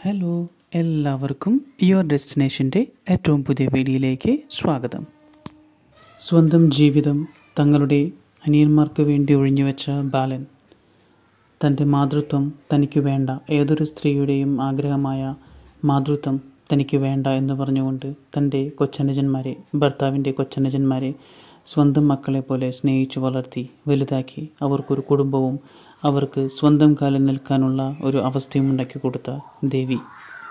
Hello എല്ലാവർക്കും your ഡെസ്റ്റിനേഷൻ്റെ ഏറ്റവും പുതിയ വീഡിയോയിലേക്ക് സ്വാഗതം സ്വന്തം ജീവിതം തങ്ങളുടെ അനിയന്മാർക്ക് വേണ്ടി ഒഴിഞ്ഞുവെച്ച ബാലൻ തൻ്റെ മാതൃത്വം തനിക്ക് വേണ്ട ഏതൊരു സ്ത്രീയുടെയും ആഗ്രഹമായ മാതൃത്വം തനിക്ക് വേണ്ട എന്ന് പറഞ്ഞുകൊണ്ട് തൻ്റെ കൊച്ചനുജന്മാരെ ഭർത്താവിൻ്റെ കൊച്ചനുജന്മാരെ സ്വന്തം മക്കളെ പോലെ സ്നേഹിച്ചു വളർത്തി വലുതാക്കി അവർക്കൊരു കുടുംബവും അവർക്ക് സ്വന്തം കാലിൽ നിൽക്കാനുള്ള ഒരു അവസ്ഥയും ഉണ്ടാക്കി കൊടുത്ത ദേവി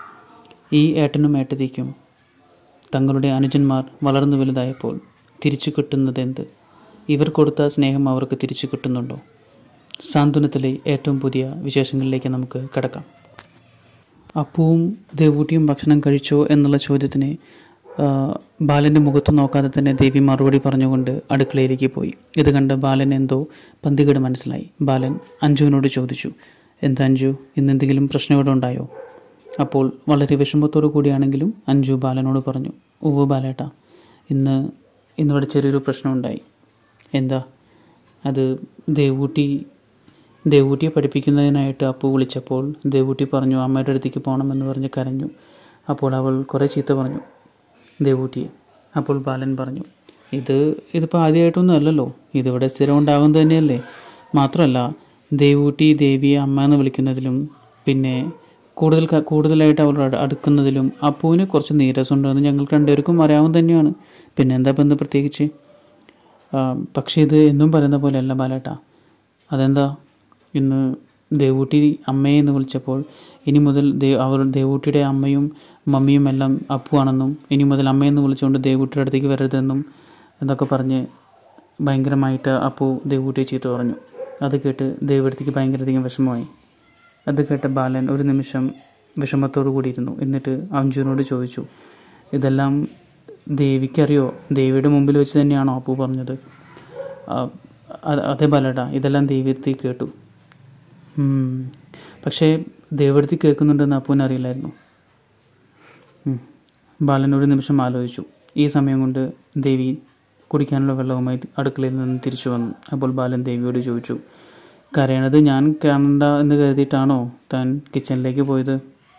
ഈ ഏട്ടനും ഏട്ടതിക്കും തങ്ങളുടെ അനുജന്മാർ വളർന്നു വലുതായപ്പോൾ തിരിച്ചു കിട്ടുന്നതെന്ത് ഇവർ കൊടുത്ത സ്നേഹം അവർക്ക് തിരിച്ചു കിട്ടുന്നുണ്ടോ സാന്ത്വനത്തിലെ ഏറ്റവും പുതിയ വിശേഷങ്ങളിലേക്ക് നമുക്ക് കിടക്കാം അപ്പുവും ദേവൂട്ടിയും ഭക്ഷണം കഴിച്ചോ എന്നുള്ള ചോദ്യത്തിന് ആ, ബാലൻ്റെ മുഖത്ത് നോക്കാതെ തന്നെ ദേവി മറുപടി പറഞ്ഞുകൊണ്ട് അടുക്കളയിലേക്ക് പോയി ഇത് കണ്ട് ബാലൻ എന്തോ പന്തികേട് മനസ്സിലായി ബാലൻ അഞ്ജുവിനോട് ചോദിച്ചു എന്താ അഞ്ജു ഇന്ന് എന്തെങ്കിലും പ്രശ്നം ഇവിടെ ഉണ്ടായോ അപ്പോൾ വളരെ വിഷമത്തോടു കൂടിയാണെങ്കിലും അഞ്ജു ബാലനോട് പറഞ്ഞു ഉവ്വ് ബാലേട്ടാ ഇന്ന് ഇന്നിവിടെ ചെറിയൊരു പ്രശ്നമുണ്ടായി എന്താ അത് ദേവൂട്ടി ദേവൂട്ടിയെ പഠിപ്പിക്കുന്നതിനായിട്ട് അപ്പു വിളിച്ചപ്പോൾ ദേവൂട്ടി പറഞ്ഞു അമ്മയുടെ അടുത്തേക്ക് പോകണമെന്ന് പറഞ്ഞ് കരഞ്ഞു അപ്പോൾ അവൾ കുറേ ചീത്ത പറഞ്ഞു ദേവൂട്ടിയെ അപ്പോൾ ബാലൻ പറഞ്ഞു ഇത് ഇതിപ്പോൾ ആദ്യമായിട്ടൊന്നും അല്ലല്ലോ ഇതിവിടെ സ്ഥിരം ഉണ്ടാകുന്നത് തന്നെയല്ലേ മാത്രമല്ല ദേവൂട്ടി ദേവിയെ അമ്മ എന്ന് വിളിക്കുന്നതിലും പിന്നെ കൂടുതൽ ക- കൂടുതലായിട്ട് അവൾ അട് അടുക്കുന്നതിലും അപ്പുവിന് കുറച്ച് നീരസമുണ്ടെന്ന് ഞങ്ങൾക്ക് രണ്ടുപേർക്കും അറിയാവുന്ന തന്നെയാണ് പിന്നെ എന്താ ഇപ്പം എന്ത് പ്രത്യേകിച്ച് ആ, പക്ഷേ ഇത് എന്നും പറയുന്ന പോലെയല്ല ബാലേട്ട അതെന്താ ഇന്ന് ദേവൂട്ടി അമ്മയെ എന്ന് വിളിച്ചപ്പോൾ ഇനി മുതൽ ദേ അവർ ദേവൂട്ടിയുടെ അമ്മയും മമ്മിയും എല്ലാം അപ്പുവാണെന്നും ഇനി മുതൽ അമ്മയെന്ന് വിളിച്ചുകൊണ്ട് ദേവൂട്ടിയുടെ അടുത്തേക്ക് വരരുതെന്നും എന്നൊക്കെ പറഞ്ഞ് ഭയങ്കരമായിട്ട് അപ്പു ദേവൂട്ടിയെ ചീത്ത പറഞ്ഞു അത് കേട്ട് ദേവടുത്തേക്ക് ഭയങ്കരധികം വിഷമമായി അത് കേട്ട ബാലൻ ഒരു നിമിഷം വിഷമത്തോടു കൂടിയിരുന്നു എന്നിട്ട് അഞ്ജുവിനോട് ചോദിച്ചു ഇതെല്ലാം ദേവിക്കറിയോ ദേവിയുടെ മുമ്പിൽ വെച്ച് തന്നെയാണോ അപ്പു പറഞ്ഞത് ആ, അ- അതെ ബാലേട്ടാ ഇതെല്ലാം ദേവിയെത്തി കേട്ടു ഉം. പക്ഷേ ദേവടുത്തി കേൾക്കുന്നുണ്ടെന്ന് അപ്പുവിന് അറിയില്ലായിരുന്നു ഉം. ബാലൻ ഒരു നിമിഷം ആലോചിച്ചു ഈ സമയം കൊണ്ട് ദേവി കുടിക്കാനുള്ള വെള്ളവുമായി അടുക്കളയിൽ നിന്ന് തിരിച്ചു വന്നു അപ്പോൾ ബാലൻ ദേവിയോട് ചോദിച്ചു കരയണത് ഞാൻ കാണണ്ട എന്ന് കരുതിയിട്ടാണോ താൻ കിച്ചണിലേക്ക് പോയത്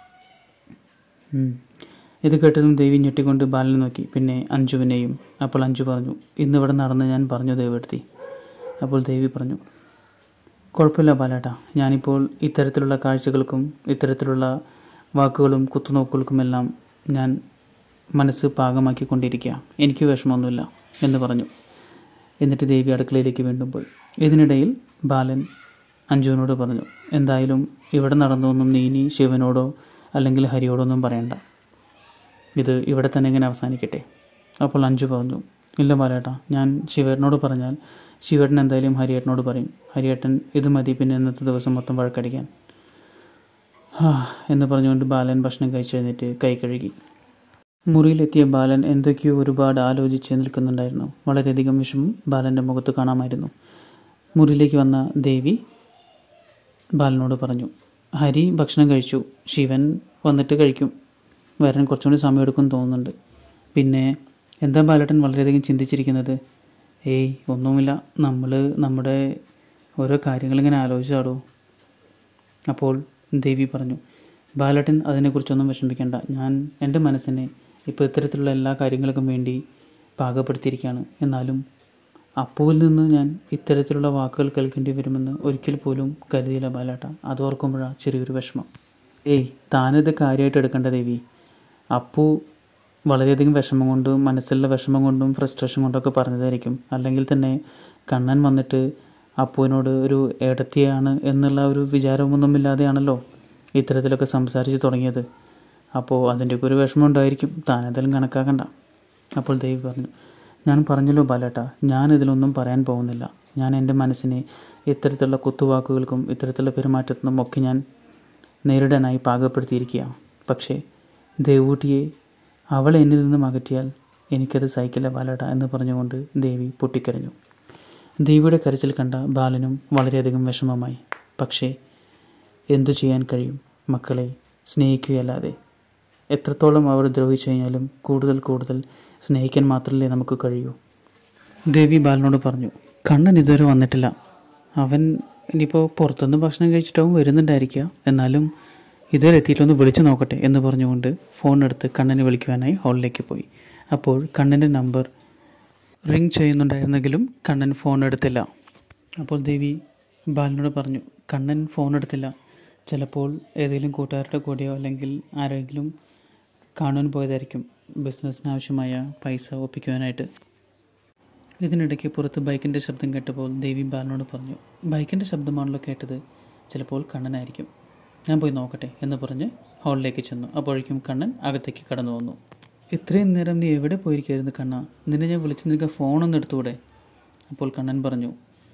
ഉം. ഇത് കേട്ടതും ദേവി ഞെട്ടിക്കൊണ്ട് ബാലനെ നോക്കി പിന്നെ അഞ്ജുവിനെയും അപ്പോൾ അഞ്ജു പറഞ്ഞു ഇന്നിവിടെ നടന്ന് ഞാൻ പറഞ്ഞു ദേവെടുത്തി അപ്പോൾ ദേവി പറഞ്ഞു കുഴപ്പമില്ല ബാലേട്ടാ ഞാനിപ്പോൾ ഇത്തരത്തിലുള്ള കാഴ്ചകൾക്കും ഇത്തരത്തിലുള്ള വാക്കുകളും കുത്തുനോക്കുകൾക്കുമെല്ലാം ഞാൻ മനസ്സ് പാകമാക്കിക്കൊണ്ടിരിക്കുക എനിക്ക് വിഷമമൊന്നുമില്ല എന്ന് പറഞ്ഞു എന്നിട്ട് ദേവി അടുക്കളയിലേക്ക് വീണ്ടും പോയി ഇതിനിടയിൽ ബാലൻ അഞ്ജുവിനോട് പറഞ്ഞു എന്തായാലും ഇവിടെ നടന്നൊന്നും നീ ഇനി ശിവനോടോ അല്ലെങ്കിൽ ഹരിയോടോ ഒന്നും പറയണ്ട ഇത് ഇവിടെ തന്നെ ഇങ്ങനെ അവസാനിക്കട്ടെ അപ്പോൾ അഞ്ജു പറഞ്ഞു ഇല്ല ബാലേട്ടാ ഞാൻ ശിവേട്ടനോട് പറഞ്ഞാൽ ശിവേട്ടൻ എന്തായാലും ഹരിയേട്ടനോട് പറയും ഹരിയേട്ടൻ ഇത് മതി പിന്നെ ഇന്നത്തെ ദിവസം മൊത്തം വഴക്കടിക്കാൻ ഹാ എന്ന് പറഞ്ഞുകൊണ്ട് ബാലൻ ഭക്ഷണം കഴിച്ചെഴുന്നേറ്റ് കൈ കഴുകി മുറിയിലെത്തിയ ബാലൻ എന്തൊക്കെയോ ഒരുപാട് ആലോചിച്ച് നിൽക്കുന്നുണ്ടായിരുന്നു വളരെയധികം വിഷമം ബാലൻ്റെ മുഖത്ത് കാണാമായിരുന്നു മുറിയിലേക്ക് വന്ന ദേവി ബാലനോട് പറഞ്ഞു ഹരി ഭക്ഷണം കഴിച്ചു ശിവൻ വന്നിട്ട് കഴിക്കും വരാൻ കുറച്ചുകൂടി സമയമെടുക്കും തോന്നുന്നുണ്ട് പിന്നെ എന്താ ബാലേട്ടൻ വളരെയധികം ചിന്തിച്ചിരിക്കുന്നത് ഏയ് ഒന്നുമില്ല നമ്മൾ നമ്മുടെ ഓരോ കാര്യങ്ങളിങ്ങനെ ആലോചിച്ചാടോ അപ്പോൾ ദേവി പറഞ്ഞു ബാലട്ടൻ അതിനെക്കുറിച്ചൊന്നും വിഷമിക്കേണ്ട ഞാൻ എൻ്റെ മനസ്സിനെ ഇപ്പോൾ ഇത്തരത്തിലുള്ള എല്ലാ കാര്യങ്ങൾക്കും വേണ്ടി പാകപ്പെടുത്തിയിരിക്കുകയാണ് എന്നാലും അപ്പുവിൽ നിന്ന് ഞാൻ ഇത്തരത്തിലുള്ള വാക്കുകൾ കേൾക്കേണ്ടി വരുമെന്ന് ഒരിക്കൽ പോലും കരുതിയില്ല ബാലേട്ട അത് ഓർക്കുമ്പോഴാണ് ചെറിയൊരു വിഷമം ഏയ് താനിത് കാര്യമായിട്ട് എടുക്കേണ്ട ദേവി അപ്പു വളരെയധികം വിഷമം കൊണ്ടും മനസ്സിലുള്ള വിഷമം കൊണ്ടും ഫ്രസ്ട്രേഷൻ കൊണ്ടൊക്കെ പറഞ്ഞതായിരിക്കും അല്ലെങ്കിൽ തന്നെ കണ്ണൻ വന്നിട്ട് അപ്പുവിനോട് ഒരു ഏടത്തിയാണ് എന്നുള്ള ഒരു വിചാരമൊന്നുമില്ലാതെയാണല്ലോ ഇത്തരത്തിലൊക്കെ സംസാരിച്ച് തുടങ്ങിയത് അപ്പോൾ അതിൻ്റെയൊക്കെ ഒരു വിഷമം ഉണ്ടായിരിക്കും താനെന്തായാലും കണക്കാക്കണ്ട അപ്പോൾ ദേവി പറഞ്ഞു ഞാൻ പറഞ്ഞല്ലോ ബാലേട്ട ഞാൻ ഇതിലൊന്നും പറയാൻ പോകുന്നില്ല ഞാൻ എൻ്റെ മനസ്സിനെ ഇത്തരത്തിലുള്ള കുത്തുവാക്കുകൾക്കും ഇത്തരത്തിലുള്ള പെരുമാറ്റത്തിനും ഒക്കെ ഞാൻ നേരിടാനായി പാകപ്പെടുത്തിയിരിക്കുകയാണ് പക്ഷേ ദേവൂട്ടിയെ അവൾ എന്നിൽ നിന്നും അകറ്റിയാൽ എനിക്കത് സഹിക്കില്ല ബാലേട്ട എന്ന് പറഞ്ഞുകൊണ്ട് ദേവി പൊട്ടിക്കരഞ്ഞു ദേവിയുടെ കരച്ചിൽ കണ്ട ബാലനും വളരെയധികം വിഷമമായി പക്ഷേ എന്തു ചെയ്യാൻ കഴിയും മക്കളെ സ്നേഹിക്കുകയല്ലാതെ എത്രത്തോളം അവർ ദ്രോഹിച്ചു കഴിഞ്ഞാലും കൂടുതൽ കൂടുതൽ സ്നേഹിക്കാൻ മാത്രമല്ലേ നമുക്ക് കഴിയൂ ദേവി ബാലനോട് പറഞ്ഞു കണ്ണൻ ഇതുവരെ വന്നിട്ടില്ല അവൻ ഇനിയിപ്പോൾ പുറത്തുനിന്ന് ഭക്ഷണം കഴിച്ചിട്ടാവും വരുന്നുണ്ടായിരിക്കുക എന്നാലും ഇതുവരെ എത്തിയിട്ടൊന്ന് വിളിച്ചു നോക്കട്ടെ എന്ന് പറഞ്ഞുകൊണ്ട് ഫോണെടുത്ത് കണ്ണനെ വിളിക്കുവാനായി ഹാളിലേക്ക് പോയി അപ്പോൾ കണ്ണൻ്റെ നമ്പർ റിങ് ചെയ്യുന്നുണ്ടായിരുന്നെങ്കിലും കണ്ണൻ ഫോൺ എടുത്തില്ല അപ്പോൾ ദേവി ബാലനോട് പറഞ്ഞു കണ്ണൻ ഫോൺ എടുത്തില്ല ചിലപ്പോൾ ഏതെങ്കിലും കൂട്ടുകാരുടെ കൂടെയോ അല്ലെങ്കിൽ ആരെങ്കിലും കാണാൻ പോയതായിരിക്കും ബിസിനസ്സിന് ആവശ്യമായ പൈസ ഒപ്പിക്കുവാനായിട്ട് ഇതിനിടയ്ക്ക് പുറത്ത് ബൈക്കിൻ്റെ ശബ്ദം കേട്ടപ്പോൾ ദേവി ബാലനോട് പറഞ്ഞു ബൈക്കിൻ്റെ ശബ്ദമാണല്ലോ കേട്ടത് ചിലപ്പോൾ കണ്ണനായിരിക്കും ഞാൻ പോയി നോക്കട്ടെ എന്ന് പറഞ്ഞ് ഹാളിലേക്ക് ചെന്നു അപ്പോഴേക്കും കണ്ണൻ അകത്തേക്ക് കടന്നു വന്നു ഇത്രയും നേരം നീ എവിടെ പോയിരിക്കായിരുന്നു കണ്ണ നിന്നെ ഞാൻ വിളിച്ച് നിനക്ക് ഫോണൊന്നും എടുത്തുകൂടെ അപ്പോൾ കണ്ണൻ പറഞ്ഞു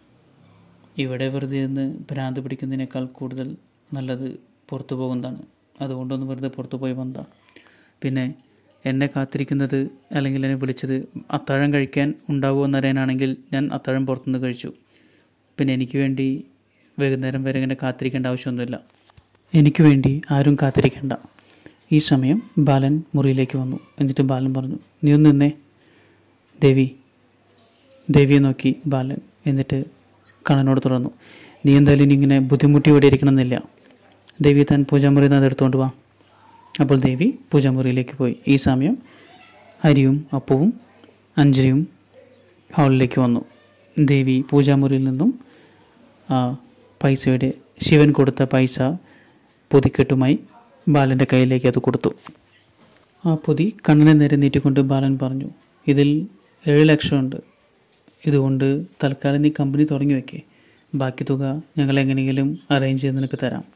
ഇവിടെ വെറുതെ നിന്ന് ഭ്രാന്ത് പിടിക്കുന്നതിനേക്കാൾ കൂടുതൽ നല്ലത് പുറത്തു പോകുന്നതാണ് അതുകൊണ്ടൊന്ന് വെറുതെ പുറത്തു പോയി വന്നതാണ് പിന്നെ എന്നെ കാത്തിരിക്കുന്നത് അല്ലെങ്കിൽ എന്നെ വിളിച്ചത് അത്താഴം കഴിക്കാൻ ഉണ്ടാവുമോ എന്നറിയാനാണെങ്കിൽ ഞാൻ അത്താഴം പുറത്തുനിന്ന് കഴിച്ചു പിന്നെ എനിക്ക് വേണ്ടി വൈകുന്നേരം വരെ ഇങ്ങനെ കാത്തിരിക്കേണ്ട ആവശ്യമൊന്നുമില്ല എനിക്ക് വേണ്ടി ആരും കാത്തിരിക്കേണ്ട ഈ സമയം ബാലൻ മുറിയിലേക്ക് വന്നു എന്നിട്ട് ബാലൻ പറഞ്ഞു നീ ഒന്ന് നിന്നേ ദേവി ദേവിയെ നോക്കി ബാലൻ എന്നിട്ട് കണ്ണനോട് തുറന്നു നീ എന്തായാലും ഇനി ഇങ്ങനെ ബുദ്ധിമുട്ടി ഇവിടെ ഇരിക്കണമെന്നില്ല ദേവി താൻ പൂജാമുറിയിൽ നിന്ന് അതെടുത്തുകൊണ്ട് വാ അപ്പോൾ ദേവി പൂജാമുറിയിലേക്ക് പോയി ഈ സമയം ഹരിയും അപ്പവും അഞ്ജലിയും ഹാളിലേക്ക് വന്നു ദേവി പൂജാമുറിയിൽ നിന്നും ആ പൈസയുടെ ശിവൻ കൊടുത്ത പൈസ പൊതിക്കെട്ടുമായി ബാലൻ്റെ കയ്യിലേക്ക് അത് കൊടുത്തു ആ പൊതി കണ്ണനെ നേരെ നീട്ടിക്കൊണ്ട് ബാലൻ പറഞ്ഞു ഇതിൽ ഏഴ് ലക്ഷമുണ്ട് ഇതുകൊണ്ട് തൽക്കാലം നീ കമ്പനി തുടങ്ങി വെക്കേ ബാക്കി തുക ഞങ്ങൾ എങ്ങനെയെങ്കിലും അറേഞ്ച് ചെയ്ത് നിനക്ക് തരാം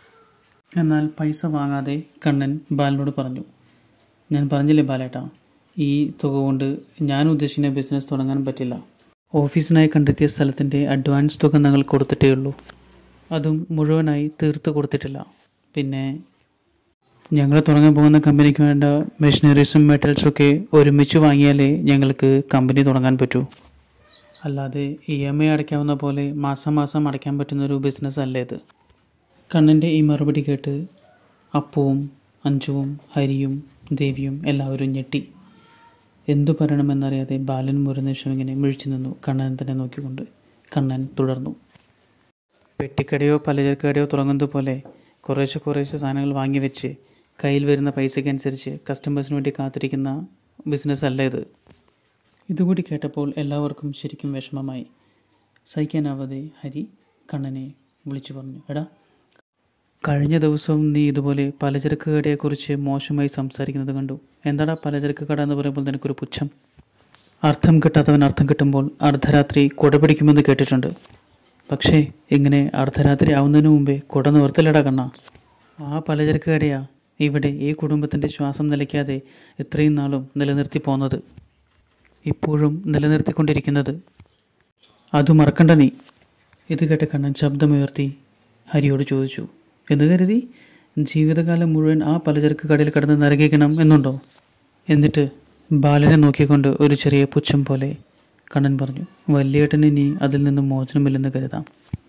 എന്നാൽ പൈസ വാങ്ങാതെ കണ്ണൻ ബാലനോട് പറഞ്ഞു ഞാൻ പറഞ്ഞില്ലേ ബാലേട്ടാ ഈ തുക കൊണ്ട് ഞാൻ ഉദ്ദേശിക്കുന്ന ബിസിനസ് തുടങ്ങാൻ പറ്റില്ല ഓഫീസിനായി കണ്ടെത്തിയ സ്ഥലത്തിൻ്റെ അഡ്വാൻസ് തുക ഞങ്ങൾ കൊടുത്തിട്ടേ ഉള്ളൂ അതും മുഴുവനായി തീർത്ത് കൊടുത്തിട്ടില്ല പിന്നെ ഞങ്ങൾ തുടങ്ങാൻ പോകുന്ന കമ്പനിക്ക് വേണ്ട മെഷീനറീസും മെറ്റൽസും ഒക്കെ ഒരുമിച്ച് വാങ്ങിയാലേ ഞങ്ങൾക്ക് കമ്പനി തുടങ്ങാൻ പറ്റൂ അല്ലാതെ ഇ എം ഐ അടയ്ക്കാവുന്ന പോലെ മാസം മാസം അടയ്ക്കാൻ പറ്റുന്നൊരു ബിസിനസ് അല്ല ഇത് കണ്ണൻ്റെ ഈ മറുപടി കേട്ട് അപ്പുവും അഞ്ചുവും ഹരിയും ദേവിയും എല്ലാവരും ഞെട്ടി എന്തു പറയണമെന്നറിയാതെ ബാലൻ ഒരു നിമിഷം ഇങ്ങനെ മിഴിച്ചു നിന്നു കണ്ണൻ തന്നെ നോക്കിക്കൊണ്ട് കണ്ണൻ തുടർന്നു പെട്ടിക്കടയോ പലചരക്കടയോ തുടങ്ങുന്നത് പോലെ കുറേശ്ശെ കുറേശ്ശെ സാധനങ്ങൾ വാങ്ങി വെച്ച് കയ്യിൽ വരുന്ന പൈസയ്ക്കനുസരിച്ച് കസ്റ്റമേഴ്സിന് വേണ്ടി കാത്തിരിക്കുന്ന ബിസിനസ് അല്ല ഇത് ഇതുകൂടി കേട്ടപ്പോൾ എല്ലാവർക്കും ശരിക്കും വിഷമമായി സഹിക്കാനാവാതെ ഹരി കണ്ണനെ വിളിച്ചു പറഞ്ഞു എടാ കഴിഞ്ഞ ദിവസവും നീ ഇതുപോലെ പലചരക്ക് കടയെക്കുറിച്ച് മോശമായി സംസാരിക്കുന്നത് കണ്ടു എന്താടാ പലചരക്ക് കട എന്ന് പറയുമ്പോൾ നിനക്കൊരു പുച്ഛം അർത്ഥം കിട്ടാത്തവൻ അർത്ഥം കിട്ടുമ്പോൾ അർദ്ധരാത്രി കുട പിടിക്കുമെന്ന് കേട്ടിട്ടുണ്ട് പക്ഷേ ഇങ്ങനെ അർദ്ധരാത്രി ആവുന്നതിന് മുമ്പേ കുട നിവർത്തലടാ കണ്ണ ആ പലചരക്ക് കടയാ ഇവിടെ ഈ കുടുംബത്തിൻ്റെ ശ്വാസം നിലയ്ക്കാതെ ഇത്രയും നാളും നിലനിർത്തി പോന്നത് ഇപ്പോഴും നിലനിർത്തിക്കൊണ്ടിരിക്കുന്നത് അത് മറക്കണ്ട നീ ഇത് കേട്ട കണ്ണൻ ശബ്ദമുയർത്തി ഹരിയോട് ചോദിച്ചു എന്ന് കരുതി ജീവിതകാലം മുഴുവൻ ആ പലചരക്ക് കടയിൽ കിടന്ന് നരകിക്കണം എന്നുണ്ടോ എന്നിട്ട് ബാലനെ നോക്കിക്കൊണ്ട് ഒരു ചെറിയ പുച്ഛം പോലെ കണ്ണൻ പറഞ്ഞു വല്യേട്ടന് ഇനി അതിൽ നിന്നും മോചനമില്ലെന്ന് കരുതാം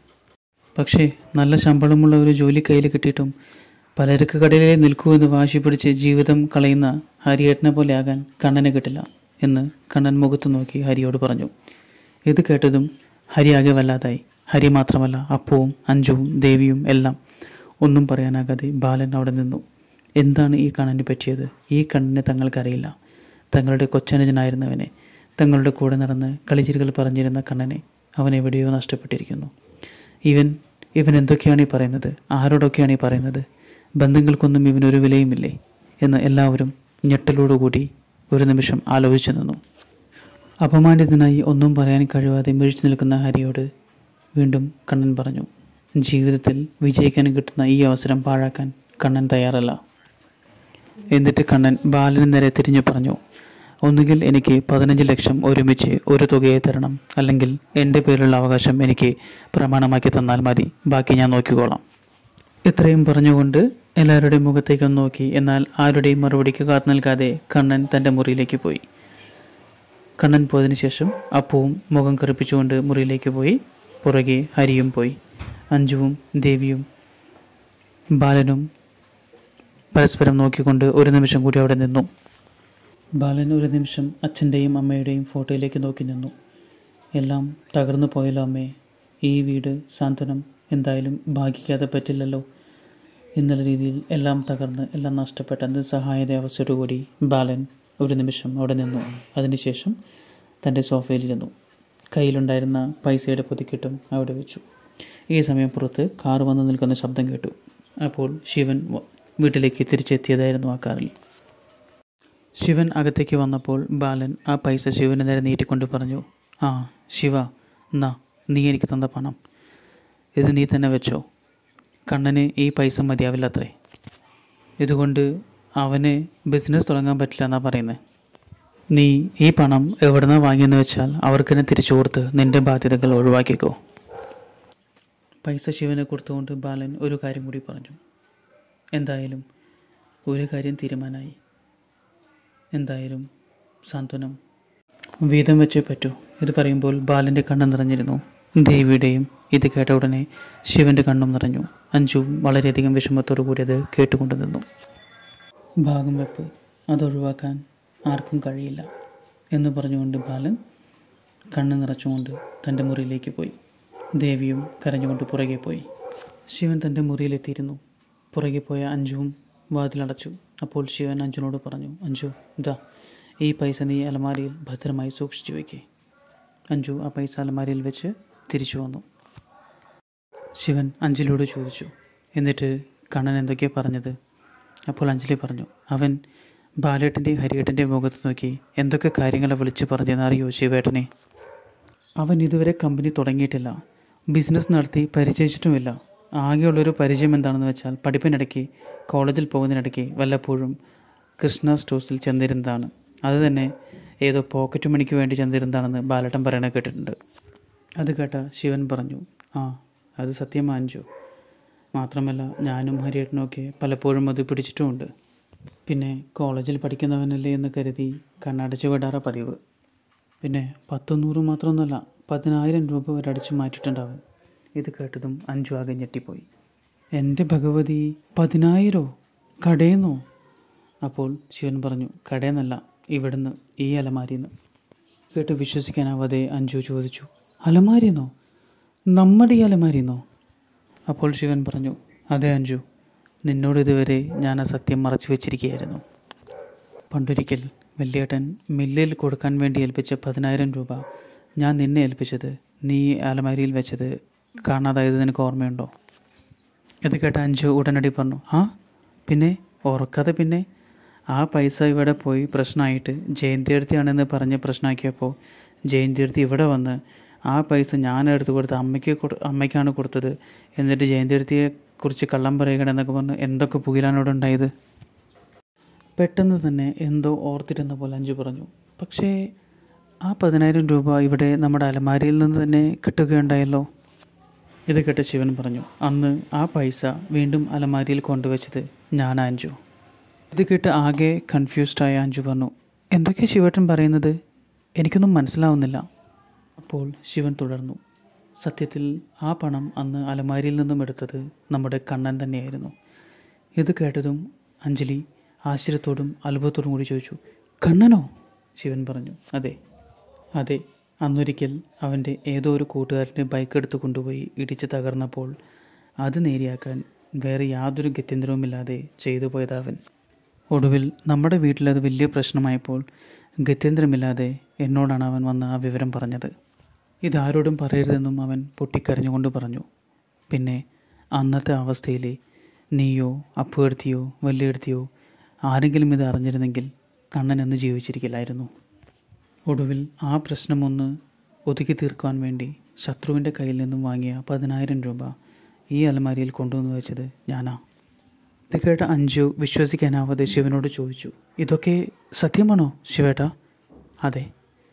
പക്ഷേ നല്ല ശമ്പളമുള്ള ഒരു ജോലി കയ്യിൽ കിട്ടിയിട്ടും പലചരക്ക് കടയിലേ നിൽക്കൂ എന്ന് വാശി പിടിച്ച് ജീവിതം കളയുന്ന ഹരിയേട്ടനെ പോലെ ആകാൻ കണ്ണനെ കിട്ടില്ല എന്ന് കണ്ണൻ മുഖത്ത് നോക്കി ഹരിയോട് പറഞ്ഞു ഇത് കേട്ടതും ഹരി ആകെ വല്ലാതായി ഹരി മാത്രമല്ല അപ്പവും അഞ്ചുവും ദേവിയും എല്ലാം ഒന്നും പറയാനാകാതെ ബാലൻ അവിടെ നിന്നു എന്താണ് ഈ കണ്ണന് പറ്റിയത് ഈ കണ്ണനെ തങ്ങൾക്കറിയില്ല തങ്ങളുടെ കൊച്ചനുജനായിരുന്നവനെ തങ്ങളുടെ കൂടെ നടന്ന് കളിച്ചിരികൾ പറഞ്ഞിരുന്ന കണ്ണനെ അവൻ എവിടെയോ നഷ്ടപ്പെട്ടിരിക്കുന്നു ഇവൻ ഇവൻ എന്തൊക്കെയാണ് ഈ പറയുന്നത് ആരോടൊക്കെയാണ് ഈ പറയുന്നത് ബന്ധങ്ങൾക്കൊന്നും ഇവനൊരു വിലയുമില്ലേ എന്ന് എല്ലാവരും ഞെട്ടലോടുകൂടി ഒരു നിമിഷം ആലോചിച്ചു നിന്നു അപമാനിതനായി ഒന്നും പറയാൻ കഴിയാതെ മിഴിച്ചു നിൽക്കുന്ന ഹരിയോട് വീണ്ടും കണ്ണൻ പറഞ്ഞു ജീവിതത്തിൽ വിജയിക്കാൻ കിട്ടുന്ന ഈ അവസരം പാഴാക്കാൻ കണ്ണൻ തയ്യാറല്ല എന്നിട്ട് കണ്ണൻ ബാലന് നേരെ തിരിഞ്ഞു പറഞ്ഞു ഒന്നുകിൽ എനിക്ക് പതിനഞ്ച് ലക്ഷം ഒരുമിച്ച് ഒരു തുകയെ തരണം അല്ലെങ്കിൽ എൻ്റെ പേരിലുള്ള അവകാശം എനിക്ക് പ്രമാണമാക്കി തന്നാൽ മതി ബാക്കി ഞാൻ നോക്കിക്കോളാം ഇത്രയും പറഞ്ഞുകൊണ്ട് എല്ലാവരുടെയും മുഖത്തേക്ക് ഒന്ന് നോക്കി എന്നാൽ ആരുടെയും മറുപടിക്ക് കാത്തു നിൽക്കാതെ കണ്ണൻ തൻ്റെ മുറിയിലേക്ക് പോയി കണ്ണൻ പോയതിനു ശേഷം അപ്പവും മുഖം കറുപ്പിച്ചുകൊണ്ട് മുറിയിലേക്ക് പോയി പുറകെ ഹരിയും പോയി അഞ്ജുവും ദേവിയും ബാലനും പരസ്പരം നോക്കിക്കൊണ്ട് ഒരു നിമിഷം കൂടി അവിടെ നിന്നു ബാലൻ ഒരു നിമിഷം അച്ഛൻ്റെയും അമ്മയുടെയും ഫോട്ടോയിലേക്ക് നോക്കി നിന്നു എല്ലാം തകർന്നു പോയല്ലോ അമ്മേ ഈ വീട് സാന്ത്വനം എന്തായാലും ഭാഗിക്കാതെ പറ്റില്ലല്ലോ എന്നുള്ള രീതിയിൽ എല്ലാം തകർന്ന് എല്ലാം നഷ്ടപ്പെട്ട നിസ്സഹായത അവസ്ഥയോടുകൂടി ബാലൻ ഒരു നിമിഷം അവിടെ നിന്നു അതിനുശേഷം തൻ്റെ സോഫയിലിരുന്നു കയ്യിലുണ്ടായിരുന്ന പൈസയുടെ പുതുക്കിട്ടും അവിടെ വെച്ചു ഈ സമയം പുറത്ത് കാർ വന്ന് നിൽക്കുന്ന ശബ്ദം കേട്ടു അപ്പോൾ ശിവൻ വ- വീട്ടിലേക്ക് തിരിച്ചെത്തിയതായിരുന്നു ആ കാറിൽ ശിവൻ അകത്തേക്ക് വന്നപ്പോൾ ബാലൻ ആ പൈസ ശിവന് നേരെ നീട്ടിക്കൊണ്ട് പറഞ്ഞു ആ ശിവ എന്നാ നീ എനിക്ക് തന്ന പണം ഇത് നീ തന്നെ വെച്ചോ കണ്ണന് ഈ പൈസ മതിയാവില്ലത്രേ ഇതുകൊണ്ട് അവന് ബിസിനസ് തുടങ്ങാൻ പറ്റില്ല എന്നാണ് പറയുന്നത് നീ ഈ പണം എവിടുന്ന വാങ്ങിയെന്ന് വെച്ചാൽ അവർക്ക് തന്നെ തിരിച്ചു കൊടുത്ത് നിന്റെ ബാധ്യതകൾ ഒഴിവാക്കിക്കോ പൈസ ശിവനെ കൊടുത്തുകൊണ്ട് ബാലൻ ഒരു കാര്യം കൂടി പറഞ്ഞു എന്തായാലും ഒരു കാര്യം തീരുമാനമായി എന്തായാലും സാന്ത്വനം വീതം വെച്ചേ പറ്റൂ ഇത് പറയുമ്പോൾ ബാലൻ്റെ കണ്ണ് നിറഞ്ഞിരുന്നു ദേവിയുടെയും ഇത് കേട്ട ഉടനെ ശിവൻ്റെ കണ്ണും നിറഞ്ഞു അഞ്ജുവും വളരെയധികം വിഷമത്തോടു കൂടി അത് കേട്ടുകൊണ്ട് നിന്നു ഭാഗം വെപ്പ് അതൊഴിവാക്കാൻ ആർക്കും കഴിയില്ല എന്ന് പറഞ്ഞുകൊണ്ട് ബാലൻ കണ്ണ് നിറച്ചുകൊണ്ട് തൻ്റെ മുറിയിലേക്ക് പോയി ദേവിയും കരഞ്ഞുകൊണ്ട് പുറകെ പോയി ശിവൻ തൻ്റെ മുറിയിലെത്തിയിരുന്നു പുറകെ പോയ അഞ്ജുവും വാതിലടച്ചു അപ്പോൾ ശിവൻ അഞ്ജുനോട് പറഞ്ഞു അഞ്ജു ഇതാ ഈ പൈസ നീ അലമാരിയിൽ ഭദ്രമായി സൂക്ഷിച്ചു വയ്ക്കേ അഞ്ജു ആ പൈസ അലമാരിയിൽ വെച്ച് തിരിച്ചു വന്നു ശിവൻ അഞ്ജലിയോട് ചോദിച്ചു എന്നിട്ട് കണ്ണൻ എന്തൊക്കെയാണ് പറഞ്ഞത് അപ്പോൾ അഞ്ജലി പറഞ്ഞു അവൻ ബാലേട്ടൻ്റെയും ഹരിയേട്ടൻ്റെയും മുഖത്ത് നോക്കി എന്തൊക്കെ കാര്യങ്ങളെ വിളിച്ചു പറഞ്ഞതെന്ന് അറിയോ ശിവേട്ടനെ അവൻ ഇതുവരെ കമ്പനി തുടങ്ങിയിട്ടില്ല ബിസിനസ് നടത്തി പരിചയിച്ചിട്ടുമില്ല ആകെയുള്ളൊരു പരിചയം എന്താണെന്ന് വെച്ചാൽ പഠിപ്പിനിടയ്ക്ക് കോളേജിൽ പോകുന്നതിനിടയ്ക്ക് വല്ലപ്പോഴും കൃഷ്ണ സ്റ്റോഴ്സിൽ ചെന്നിരുന്നതാണ് അത് തന്നെ ഏതോ പോക്കറ്റ് മണിക്ക് വേണ്ടി ചെന്നിരുന്നതാണെന്ന് ബാലട്ടൻ പറയണ കേട്ടിട്ടുണ്ട് അത് കേട്ട ശിവൻ പറഞ്ഞു ആ അത് സത്യമാഞ്ചു മാത്രമല്ല ഞാനും ഹരിയേട്ടനും ഒക്കെ പലപ്പോഴും അത് പിടിച്ചിട്ടുമുണ്ട് പിന്നെ കോളേജിൽ പഠിക്കുന്നവനല്ലേ എന്ന് കരുതി കണ്ണടച്ച് വിടാറ പതിവ് പിന്നെ പത്ത് നൂറ് മാത്രമൊന്നുമല്ല പതിനായിരം രൂപ വരെ അടിച്ചു മാറ്റിയിട്ടുണ്ടാവും ഇത് കേട്ടതും അഞ്ചു ആകെ ഞെട്ടിപ്പോയി എൻ്റെ ഭഗവതി പതിനായിരോ കടയെന്നോ അപ്പോൾ ശിവൻ പറഞ്ഞു കടയെന്നല്ല ഇവിടുന്ന് ഈ അലമാരിന്ന് കേട്ട് വിശ്വസിക്കാനാവാതെ അഞ്ജു ചോദിച്ചു അലമാരിന്നോ നമ്മുടെ ഈ അലമാരിന്നോ അപ്പോൾ ശിവൻ പറഞ്ഞു അതെ അഞ്ജു നിന്നോട് ഇതുവരെ ഞാൻ ആ സത്യം മറച്ചു വെച്ചിരിക്കുകയായിരുന്നു പണ്ടൊരിക്കൽ വല്യേട്ടൻ മില്ലിൽ കൊടുക്കാൻ വേണ്ടി ഏൽപ്പിച്ച പതിനായിരം രൂപ ഞാൻ നിന്നെ ഏൽപ്പിച്ചത് നീ അലമാരിയിൽ വെച്ചത് കാണാതായത് നിനക്ക് ഓർമ്മയുണ്ടോ ഇത് കേട്ട അഞ്ചു ഉടനടി പറഞ്ഞു ആ പിന്നെ ഓർക്കാതെ പിന്നെ ആ പൈസ ഇവിടെ പോയി പ്രശ്നമായിട്ട് ജയന്തിയെടുത്തിയാണെന്ന് പറഞ്ഞ് പ്രശ്നമാക്കിയപ്പോൾ ജയന്തിയെടുത്ത് ഇവിടെ വന്ന് ആ പൈസ ഞാൻ എടുത്ത് കൊടുത്ത് അമ്മയ്ക്ക് കൊടു അമ്മയ്ക്കാണ് കൊടുത്തത് എന്നിട്ട് ജയന്തിയെടുത്തിയെ കുറിച്ച് കള്ളം പറയുകയാണ് എന്നൊക്കെ പറഞ്ഞ് എന്തൊക്കെ പുകിലാണ് ഇവിടെ ഉണ്ടായത് പെട്ടെന്ന് തന്നെ എന്തോ ഓർത്തിരുന്ന പോലെ അഞ്ചു പറഞ്ഞു പക്ഷേ ആ പതിനായിരം രൂപ ഇവിടെ നമ്മുടെ അലമാരിയിൽ നിന്ന് തന്നെ കിട്ടുകയുണ്ടായല്ലോ ഇത് കേട്ട് ശിവൻ പറഞ്ഞു അന്ന് ആ പൈസ വീണ്ടും അലമാരിയിൽ കൊണ്ടുവച്ചത് ഞാൻ അഞ്ചു ഇത് കേട്ട് ആകെ കൺഫ്യൂസ്ഡായ അഞ്ചു പറഞ്ഞു എന്തൊക്കെയാ ശിവേട്ടൻ പറയുന്നത് എനിക്കൊന്നും മനസ്സിലാവുന്നില്ല അപ്പോൾ ശിവൻ തുടർന്നു സത്യത്തിൽ ആ പണം അന്ന് അലമാരിയിൽ നിന്നും എടുത്തത് നമ്മുടെ കണ്ണൻ തന്നെയായിരുന്നു ഇത് കേട്ടതും അഞ്ജലി ആശ്ചര്യത്തോടും അത്ഭുതത്തോടും കൂടി ചോദിച്ചു കണ്ണനോ ശിവൻ പറഞ്ഞു അതെ അതെ അന്നൊരിക്കൽ അവൻ്റെ ഏതോ ഒരു കൂട്ടുകാരൻ്റെ ബൈക്ക് എടുത്ത് കൊണ്ടുപോയി ഇടിച്ച് തകർന്നപ്പോൾ അത് നേരെയാക്കാൻ വേറെ യാതൊരു ഗത്യന്തരവുമില്ലാതെ ചെയ്തു പോയത് അവൻ ഒടുവിൽ നമ്മുടെ വീട്ടിലത് വലിയ പ്രശ്നമായപ്പോൾ ഗത്യന്തരമില്ലാതെ എന്നോടാണ് അവൻ വന്ന് ആ വിവരം പറഞ്ഞത് ഇതാരോടും പറയരുതെന്നും അവൻ പൊട്ടിക്കരഞ്ഞുകൊണ്ട് പറഞ്ഞു പിന്നെ അന്നത്തെ അവസ്ഥയിൽ നീയോ അപ്പുകടുത്തിയോ വലിയെടുത്തിയോ ആരെങ്കിലും ഇത് അറിഞ്ഞിരുന്നെങ്കിൽ കണ്ണൻ എന്ന് ജീവിച്ചിരിക്കില്ലായിരുന്നു ഒടുവിൽ ആ പ്രശ്നമൊന്ന് ഒതുക്കി തീർക്കുവാൻ വേണ്ടി ശത്രുവിൻ്റെ കയ്യിൽ നിന്നും വാങ്ങിയ പതിനായിരം രൂപ ഈ അലമാരിയിൽ കൊണ്ടുവന്ന് വെച്ചത് ഞാനാ ഇത് കേട്ട അഞ്ജു വിശ്വസിക്കാനാവാതെ ശിവനോട് ചോദിച്ചു ഇതൊക്കെ സത്യമാണോ ശിവേട്ട അതെ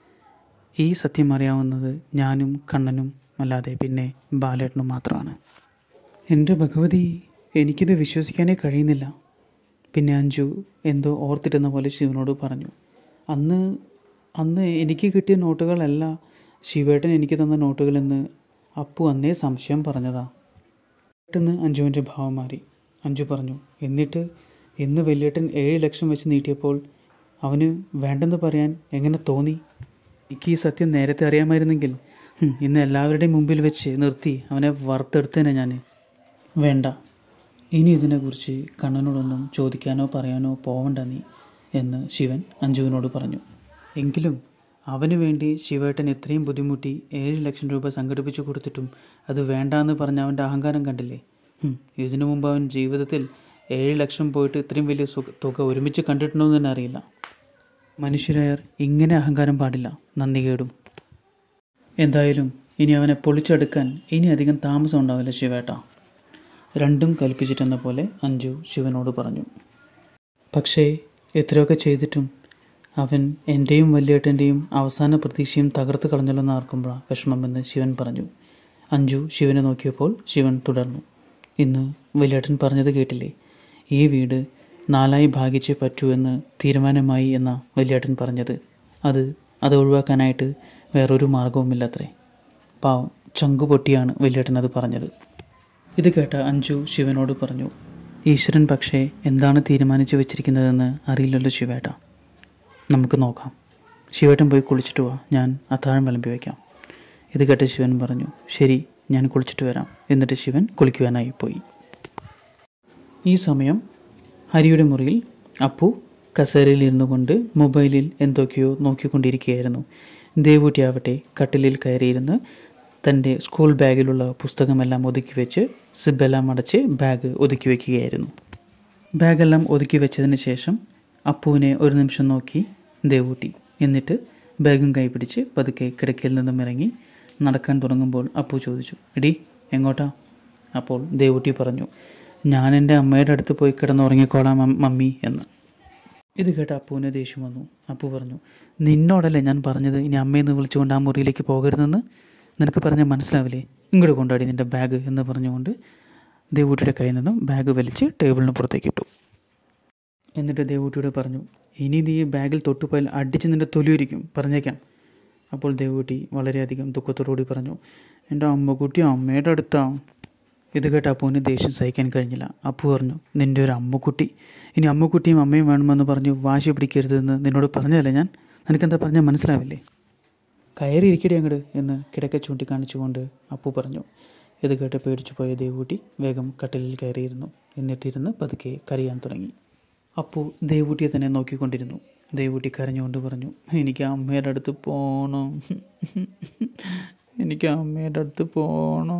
ഈ സത്യം അറിയാവുന്നത് ഞാനും കണ്ണനും അല്ലാതെ പിന്നെ ബാലേട്ടനും മാത്രമാണ് എൻ്റെ ഭഗവതി എനിക്കിത് വിശ്വസിക്കാനേ കഴിയുന്നില്ല പിന്നെ അഞ്ജു എന്തോ ഓർത്തിരുന്ന പോലെ ശിവനോട് പറഞ്ഞു അന്ന് അന്ന് എനിക്ക് കിട്ടിയ നോട്ടുകളല്ല ശിവേട്ടൻ എനിക്ക് തന്ന നോട്ടുകളെന്ന് അപ്പു അന്നേ സംശയം പറഞ്ഞതാ പെട്ടെന്ന് അഞ്ജുവിൻ്റെ ഭാവം മാറി അഞ്ജു പറഞ്ഞു എന്നിട്ട് ഇന്ന് വലിയേട്ടൻ ഏഴ് ലക്ഷം വെച്ച് നീട്ടിയപ്പോൾ അവന് വേണ്ടെന്ന് പറയാൻ എങ്ങനെ തോന്നി എനിക്ക് ഈ സത്യം നേരത്തെ അറിയാമായിരുന്നെങ്കിൽ ഹും, ഇന്ന് എല്ലാവരുടെയും മുമ്പിൽ വെച്ച് നിർത്തി അവനെ വറുത്തെടുത്തേനെ ഞാൻ വേണ്ട ഇനി ഇതിനെക്കുറിച്ച് കണ്ണനോടൊന്നും ചോദിക്കാനോ പറയാനോ പോവണ്ട നീ എന്ന് ശിവൻ അഞ്ജുവിനോട് പറഞ്ഞു എങ്കിലും അവന് വേണ്ടി ശിവേട്ടൻ ഇത്രയും ബുദ്ധിമുട്ടി ഏഴ് ലക്ഷം രൂപ സംഘടിപ്പിച്ചു കൊടുത്തിട്ടും അത് വേണ്ടാന്ന് പറഞ്ഞ അവൻ്റെ അഹങ്കാരം കണ്ടില്ലേ ഹും, ഇതിനു മുമ്പ് അവൻ ജീവിതത്തിൽ ഏഴ് ലക്ഷം പോയിട്ട് ഇത്രയും വലിയ സുഖ തുക ഒരുമിച്ച് കണ്ടിട്ടുണ്ടോ എന്ന് തന്നെ അറിയില്ല മനുഷ്യരായർ ഇങ്ങനെ അഹങ്കാരം പാടില്ല നന്ദി കേടും എന്തായാലും ഇനി അവനെ പൊളിച്ചെടുക്കാൻ ഇനി അധികം താമസം ഉണ്ടാവില്ല ശിവേട്ട രണ്ടും കൽപ്പിച്ചിട്ടെന്ന പോലെ അഞ്ജു ശിവനോട് പറഞ്ഞു പക്ഷേ എത്രയൊക്കെ ചെയ്തിട്ടും അവൻ എൻ്റെയും വല്യേട്ടൻ്റെയും അവസാന പ്രതീക്ഷയും തകർത്ത് കളഞ്ഞല്ലോ ആർക്കുമ്പോഴാണ് വിഷമമെന്ന് ശിവൻ പറഞ്ഞു അഞ്ജു ശിവനെ നോക്കിയപ്പോൾ ശിവൻ തുടർന്നു ഇന്ന് വല്യേട്ടൻ പറഞ്ഞത് കേട്ടില്ലേ ഈ വീട് നാലായി ഭാഗിച്ചേ പറ്റൂ എന്ന് തീരുമാനമായി എന്ന വല്യേട്ടൻ പറഞ്ഞത് അത് അത് ഒഴിവാക്കാനായിട്ട് വേറൊരു മാർഗവുമില്ലത്രേ പാവം ചങ്കു പൊട്ടിയാണ് വല്യേട്ടൻ അത് പറഞ്ഞത് ഇത് കേട്ട അഞ്ജു ശിവനോട് പറഞ്ഞു ഈശ്വരൻ പക്ഷേ എന്താണ് തീരുമാനിച്ചു വെച്ചിരിക്കുന്നതെന്ന് അറിയില്ലല്ലോ ശിവേട്ട നമുക്ക് നോക്കാം ശിവേട്ടൻ പോയി കുളിച്ചിട്ട് വാ ഞാൻ അത്താഴം വിളമ്പി വയ്ക്കാം ഇത് കേട്ട ശിവൻ പറഞ്ഞു ശരി ഞാൻ കുളിച്ചിട്ട് വരാം എന്നിട്ട് ശിവൻ കുളിക്കുവാനായി പോയി ഈ സമയം ഹരിയുടെ മുറിയിൽ അപ്പു കസേരയിൽ ഇരുന്നു കൊണ്ട് മൊബൈലിൽ എന്തൊക്കെയോ നോക്കിക്കൊണ്ടിരിക്കുകയായിരുന്നു ദേവൂട്ടിയാവട്ടെ കട്ടിലിൽ കയറിയിരുന്ന് തൻ്റെ സ്കൂൾ ബാഗിലുള്ള പുസ്തകമെല്ലാം ഒതുക്കി വെച്ച് സിബെല്ലാം അടച്ച് ബാഗ് ഒതുക്കി വയ്ക്കുകയായിരുന്നു ബാഗെല്ലാം ഒതുക്കി വെച്ചതിന് ശേഷം അപ്പുവിനെ ഒരു നിമിഷം നോക്കി ദേവൂട്ടി എന്നിട്ട് ബാഗും കൈപിടിച്ച് പതുക്കെ കിടക്കയിൽ നിന്നും ഇറങ്ങി നടക്കാൻ തുടങ്ങുമ്പോൾ അപ്പു ചോദിച്ചു എടി എങ്ങോട്ടാ അപ്പോൾ ദേവൂട്ടി പറഞ്ഞു ഞാൻ എൻ്റെ അമ്മയുടെ അടുത്ത് പോയി കിടന്നുറങ്ങിക്കോളാം മം- മമ്മി എന്ന് ഇത് കേട്ട് അപ്പുവിന് ദേഷ്യം വന്നു അപ്പു പറഞ്ഞു നിന്നോടല്ലേ ഞാൻ പറഞ്ഞത് ഇനി അമ്മയെന്ന് വിളിച്ചുകൊണ്ട് ആ മുറിയിലേക്ക് പോകരുതെന്ന് നിനക്ക് പറഞ്ഞാൽ മനസ്സിലാവില്ലേ ഇങ്ങോട്ട് കൊണ്ടാടി നിൻ്റെ ബാഗ് എന്ന് പറഞ്ഞുകൊണ്ട് ദേവൂട്ടിയുടെ കയ്യിൽ നിന്നും ബാഗ് വലിച്ച് ടേബിളിന് പുറത്തേക്ക് ഇട്ടു എന്നിട്ട് ദേവൂട്ടിയോട് പറഞ്ഞു ഇനി നീ ഈ ബാഗിൽ തൊട്ടുപോയാൽ അടിച്ച് നിൻ്റെ തൊലിയൊരിക്കും പറഞ്ഞേക്കാം അപ്പോൾ ദേവൂട്ടി വളരെയധികം ദുഃഖത്തോടുകൂടി പറഞ്ഞു എൻ്റെ അമ്മക്കുട്ടി അമ്മയുടെ അടുത്താണ് ഇത് കേട്ട് അപ്പുവിന് ദേഷ്യം സഹിക്കാൻ കഴിഞ്ഞില്ല അപ്പു പറഞ്ഞു നിൻ്റെ ഒരു അമ്മക്കുട്ടി ഇനി അമ്മക്കുട്ടിയും അമ്മയും വേണമെന്ന് പറഞ്ഞു വാശി പിടിക്കരുതെന്ന് നിന്നോട് പറഞ്ഞതല്ലേ ഞാൻ നിനക്കെന്താ പറഞ്ഞാൽ മനസ്സിലാവില്ലേ കയറി ഇരിക്കടി അങ്ങട് എന്ന് കിടക്ക ചൂണ്ടിക്കാണിച്ചുകൊണ്ട് അപ്പു പറഞ്ഞു ഇത് കേട്ട് പേടിച്ചു പോയ ദേവൂട്ടി വേഗം കട്ടിലിൽ കയറിയിരുന്നു എന്നിട്ടിരുന്ന് പതുക്കെ കരയാൻ തുടങ്ങി അപ്പു ദേവൂട്ടിയെ തന്നെ നോക്കിക്കൊണ്ടിരുന്നു ദേവൂട്ടി കരഞ്ഞുകൊണ്ട് പറഞ്ഞു എനിക്ക് അമ്മയുടെ അടുത്ത് പോകണം എനിക്ക് അമ്മയുടെ അടുത്ത് പോകണം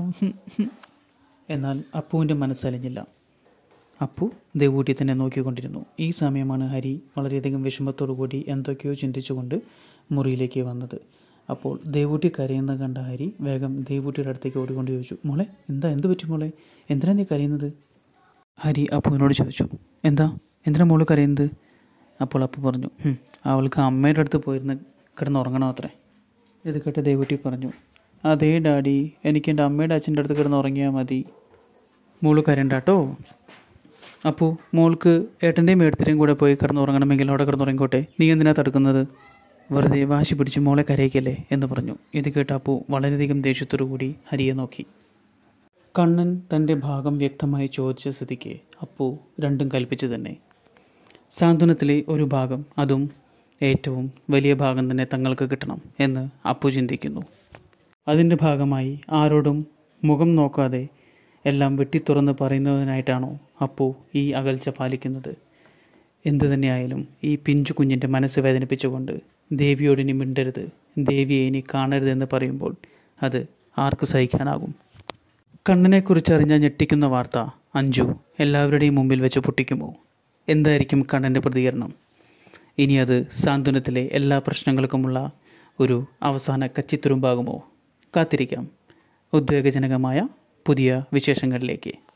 എന്നാൽ അപ്പുവിൻ്റെ മനസ്സലിഞ്ഞില്ല അപ്പു ദേവൂട്ടി തന്നെ നോക്കിക്കൊണ്ടിരുന്നു ഈ സമയമാണ് ഹരി വളരെയധികം വിഷമത്തോടു കൂടി എന്തൊക്കെയോ ചിന്തിച്ചുകൊണ്ട് മുറിയിലേക്ക് വന്നത് അപ്പോൾ ദേവൂട്ടി കരയുന്ന കണ്ട ഹരി വേഗം ദേവൂട്ടിയുടെ അടുത്തേക്ക് ഓടിക്കൊണ്ട് ചോദിച്ചു മോളെ എന്താ എന്ത് പറ്റി മോളെ എന്തിനാ നീ കരയുന്നത് ഹരി അപ്പുവിനോട് ചോദിച്ചു എന്താ എന്തിനാ മോള് കരയുന്നത് അപ്പോൾ അപ്പു പറഞ്ഞു "ഹും, അവൾക്ക് അമ്മയുടെ അടുത്ത് പോയിരുന്ന് കിടന്നുറങ്ങണം അത്രേ ഇത് കേട്ട് ദേവൂട്ടി പറഞ്ഞു അതേ ഡാഡി എനിക്ക് എൻ്റെ അമ്മയുടെ അച്ഛൻ്റെ അടുത്ത് കിടന്ന് ഉറങ്ങിയാൽ മതി മോള് കരണ്ട കേട്ടോ അപ്പോൾ മോൾക്ക് ഏട്ടൻ്റെയും ഏട്ടത്തിൻ്റെയും കൂടെ പോയി കിടന്നുറങ്ങണമെങ്കിൽ അവിടെ കിടന്നുറങ്ങിക്കോട്ടെ നീ എന്തിനാ തടുക്കുന്നത് വെറുതെ വാശി പിടിച്ച് മോളെ കരയിക്കല്ലേ എന്ന് പറഞ്ഞു ഇത് കേട്ട അപ്പു വളരെയധികം ദേഷ്യത്തോടു കൂടി ഹരിയെ നോക്കി കണ്ണൻ തൻ്റെ ഭാഗം വ്യക്തമായി ചോദിച്ച സ്ഥിതിക്ക് അപ്പു രണ്ടും കൽപ്പിച്ചു തന്നെ സാന്ത്വനത്തിലെ ഒരു ഭാഗം അതും ഏറ്റവും വലിയ ഭാഗം തന്നെ തങ്ങൾക്ക് കിട്ടണം എന്ന് അപ്പു ചിന്തിക്കുന്നു അതിൻ്റെ ഭാഗമായി ആരോടും മുഖം നോക്കാതെ എല്ലാം വെട്ടിത്തുറന്ന് പറയുന്നതിനായിട്ടാണോ അപ്പു ഈ അകൽച്ച പാലിക്കുന്നത് എന്തു തന്നെയായാലും ഈ പിഞ്ചു കുഞ്ഞിൻ്റെ മനസ്സ് വേദനിപ്പിച്ചുകൊണ്ട് ദേവിയോട് ഇനി മിണ്ടരുത് ദേവിയെ ഇനി കാണരുതെന്ന് പറയുമ്പോൾ അത് ആർക്ക് സഹിക്കാനാകും കണ്ണനെക്കുറിച്ച് അറിഞ്ഞ ഞെട്ടിക്കുന്ന വാർത്ത അഞ്ജു എല്ലാവരുടെയും മുമ്പിൽ വെച്ച് പൊട്ടിക്കുമോ എന്തായിരിക്കും കണ്ണൻ്റെ പ്രതികരണം ഇനി അത് സാന്ത്വനത്തിലെ എല്ലാ പ്രശ്നങ്ങൾക്കുമുള്ള ഒരു അവസാന കച്ചിത്തുരുമ്പാകുമോ കാത്തിരിക്കാം ഉദ്വേഗജനകമായ പുതിയ വിശേഷങ്ങളിലേക്ക്